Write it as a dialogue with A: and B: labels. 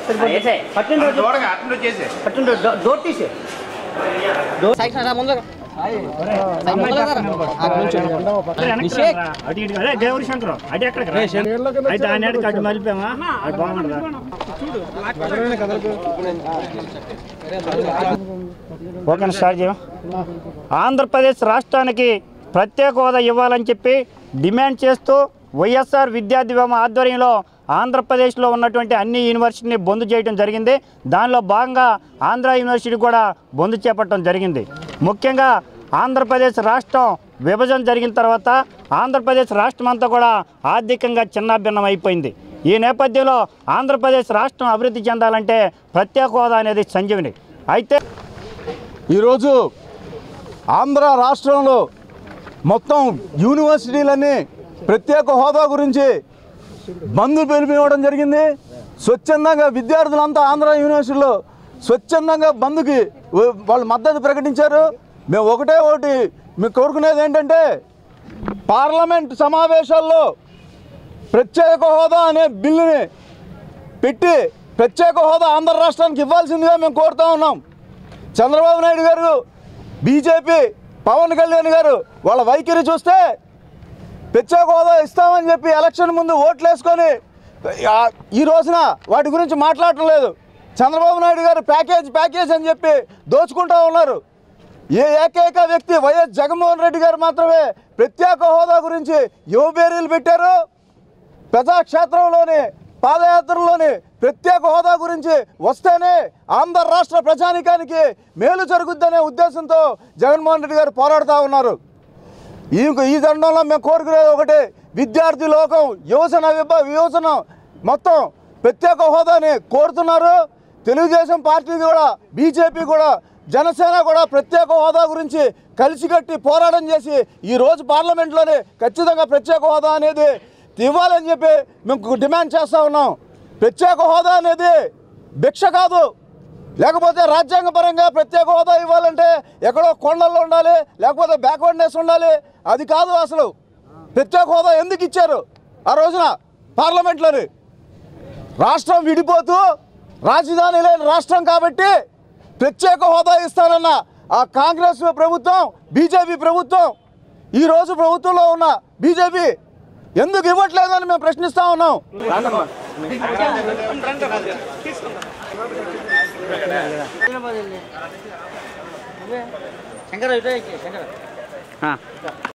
A: వేసే పట్టండి రోజు
B: చూడగా అట్లా చేసే
A: పట్టండి డో- డోర్ తీసే
C: అటు ఇటు అదే గౌరీ శంకరం అటు ఎక్కడ అయితే ఆ నేటికి అటు మలిపామా అది బాగుండదా ఓకే స్టార్ట్ చేయం ఆంధ్రప్రదేశ్ రాష్ట్రానికి ప్రత్యేక హోదా ఇవ్వాలని చెప్పి డిమాండ్ చేస్తూ వైఎస్ఆర్ విద్యార్థి విభాగం ఆధ్వర్యంలో ఆంధ్రప్రదేశ్లో ఉన్నటువంటి అన్ని యూనివర్సిటీని బంద్ చేయడం జరిగింది దానిలో భాగంగా ఆంధ్ర యూనివర్సిటీ కూడా బంద్ చేపట్టడం జరిగింది ముఖ్యంగా ఆంధ్రప్రదేశ్ రాష్ట్రం విభజన జరిగిన తర్వాత ఆంధ్రప్రదేశ్ రాష్ట్రం అంతా కూడా ఆర్థికంగా చిన్నాభిన్నం అయిపోయింది ఈ నేపథ్యంలో ఆంధ్రప్రదేశ్ రాష్ట్రం అభివృద్ధి చెందాలంటే ప్రత్యేక హోదా అనేది సంజీవిని అయితే
D: ఈరోజు ఆంధ్ర రాష్ట్రంలో మొత్తం యూనివర్సిటీలన్నీ ప్రత్యేక హోదా గురించి బంద్ పిలిపివ్వడం జరిగింది స్వచ్ఛందంగా విద్యార్థులంతా ఆంధ్ర యూనివర్సిటీలో స్వచ్ఛందంగా బంద్కి వ- వాళ్ళు మద్దతు ప్రకటించారు మేము ఒకటే ఒకటి మేము కోరుకునేది ఏంటంటే పార్లమెంట్ సమావేశాల్లో ప్రత్యేక హోదా అనే బిల్లుని పెట్టి ప్రత్యేక హోదా ఆంధ్ర రాష్ట్రానికి ఇవ్వాల్సిందిగా మేము కోరుతా ఉన్నాం చంద్రబాబు నాయుడు గారు బీజేపీ పవన్ కళ్యాణ్ గారు వాళ్ళ వైఖరి చూస్తే ప్రత్యేక హోదా ఇస్తామని చెప్పి ఎలక్షన్ ముందు ఓట్లు వేసుకొని ఆ, ఈ రోజున వాటి గురించి మాట్లాడటం లేదు చంద్రబాబు నాయుడు గారు ప్యాకేజ్ ప్యాకేజ్ అని చెప్పి దోచుకుంటా ఉన్నారు ఏ ఏకైక వ్యక్తి వైఎస్ జగన్మోహన్ రెడ్డి గారు మాత్రమే ప్రత్యేక హోదా గురించి యువబేరీలు పెట్టారు ప్రజాక్షేత్రంలోని పాదయాత్రలోని ప్రత్యేక హోదా గురించి వస్తేనే ఆంధ్ర రాష్ట్ర ప్రజానికానికి మేలు జరుగుద్దనే ఉద్దేశంతో జగన్మోహన్ రెడ్డి గారు పోరాడుతూ ఉన్నారు ఈ ఈ దండంలో మేము కోరుకునేది ఒకటి విద్యార్థి లోకం యువజన విభ యువజన మొత్తం ప్రత్యేక హోదాని కోరుతున్నారు తెలుగుదేశం పార్టీ కూడా బీజేపీ కూడా జనసేన కూడా ప్రత్యేక హోదా గురించి కలిసికట్టి పోరాటం చేసి ఈ రోజు పార్లమెంట్లోనే ఖచ్చితంగా ప్రత్యేక హోదా అనేది ఇవ్వాలని చెప్పి మేము డిమాండ్ చేస్తూ ఉన్నాం ప్రత్యేక హోదా అనేది భిక్ష కాదు లేకపోతే రాజ్యాంగపరంగా ప్రత్యేక హోదా ఇవ్వాలంటే ఎక్కడో కొండల్లో ఉండాలి లేకపోతే బ్యాక్వర్డ్నెస్ ఉండాలి అది కాదు అసలు ప్రత్యేక హోదా ఎందుకు ఇచ్చారు ఆ రోజున పార్లమెంట్లోని రాష్ట్రం విడిపోతూ రాజధాని లేని రాష్ట్రం కాబట్టి ప్రత్యేక హోదా ఇస్తానన్న ఆ కాంగ్రెస్ ప్రభుత్వం బీజేపీ ప్రభుత్వం ఈ రోజు ప్రభుత్వంలో ఉన్న బీజేపీ ఎందుకు ఇవ్వట్లేదని మేము ప్రశ్నిస్తా ఉన్నాం
A: శంకర్ ఇటే శంకర్